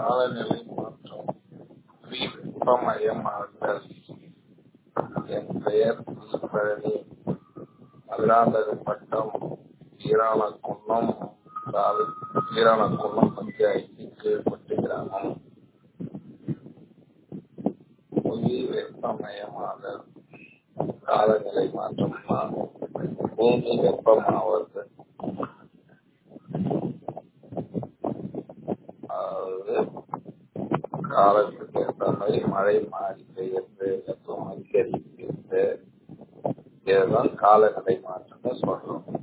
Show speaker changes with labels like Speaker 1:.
Speaker 1: காலநிலை மாற்றம் புவி வெப்பமயமாதல் என் பெயர் ஈஸ்வரனி மதுராந்தகப்பட்டம் வீராணக்குன்னம் தாலு வீராணக்குன்னம் பஞ்சாயத்து கீழ்பட்டு கிராமம் புவி வெப்பமயமாதல் காலநிலை மாற்றம்னா பூமி வெப்பமாவது அதாவது காலத்துக்கு ஏற்ற மாதிரி மழை மாறி பெய்யுறது வெப்பம் அதிகரிக்கிறது இதுதான் காலநிலை மாற்றம்னு சொல்றோம்